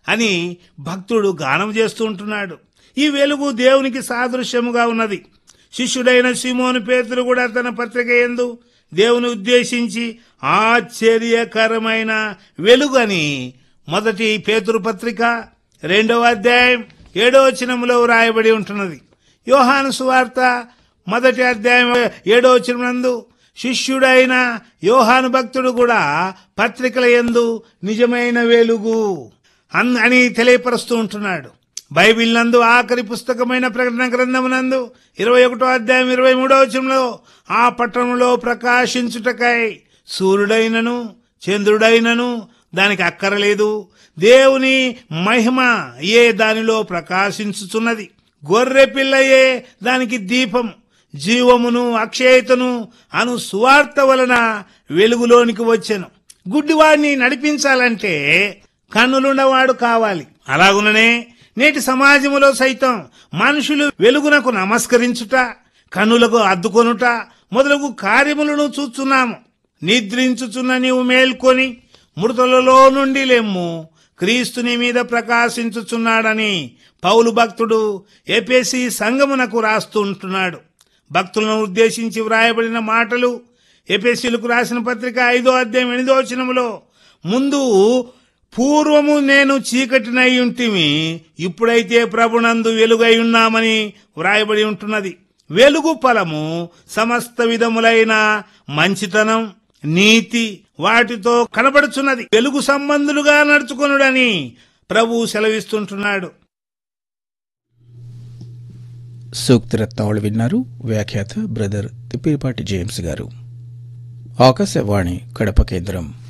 అని భక్తుడు గానం చేస్తూ ఉంటున్నాడు ఈ వెలుగు దేవునికి సాదృశ్యముగా ఉన్నది శిష్యుడైన సిమోను పేతురు కూడా తన పత్రిక ఎందు దేవుని ఉద్దేశించి ఆశ్చర్యకరమైన వెలుగు అని మొదటి పేతురు పత్రిక రెండవ అధ్యాయం ఏడో వచనములో వ్రాయబడి ఉంటున్నది యోహాను సువార్త మొదటి అధ్యాయం ఏడో వచనమునందు శిష్యుడైన యోహాను భక్తుడు కూడా పత్రికల ఎందు నిజమైన వెలుగు అన్- అని తెలియపరుస్తూ ఉంటున్నాడు బైబిల్ నందు ఆఖరి పుస్తకమైన ప్రకటన గ్రంథమునందు ఇరవై ఒకటో అధ్యాయం ఇరవై మూడో వచనంలో ఆ పట్టణంలో ప్రకాశించుటకై సూర్యుడైనను చంద్రుడైనను దానికి అక్కరలేదు దేవుని మహిమ ఏ దానిలో ప్రకాశించుచున్నది గొర్రె పిల్లయే దానికి దీపం జీవమును అక్షయతను అను సువార్త వలన వెలుగులోనికి వచ్చెను గుడ్డివాడిని నడిపించాలంటే కన్నులున్నవాడు కావాలి అలాగుననే నేటి సమాజములో సైతం మనుషులు వెలుగునకు నమస్కరించుట కన్నులకు అద్దుకొనుట మొదలగు కార్యములను చూస్తున్నాము నిద్రించుచున్న నీవు మేల్కొని మృతులలో నుండి లెమ్ము క్రీస్తుని మీద ప్రకాశించుచున్నాడని పౌలు భక్తుడు ఎపేసి సంగమునకు రాస్తుంటున్నాడు భక్తులను ఉద్దేశించి వ్రాయబడిన మాటలు ఎపేసీలకు రాసిన పత్రిక ఐదో అధ్యాయం ఎనిమిదో వచనములో ముందు పూర్వము నేను చీకటినై ఉంటిమి ఇప్పుడైతే ప్రభునందు వెలుగై ఉన్నామని వ్రాయబడి ఉంటున్నది వెలుగు ఫలము సమస్త విధములైన మంచితనం నీతి వాటితో కనబడుచున్నది వెలుగు సంబంధులుగా నడుచుకొనుడని ప్రభు సెలవిస్తుంటున్నాడు సూక్తి రత్నావళి విన్నారు వ్యాఖ్యాత బ్రదర్ తిప్పిరిపాటి జేమ్స్ గారు ఆకాశవాణి కడప కేంద్రం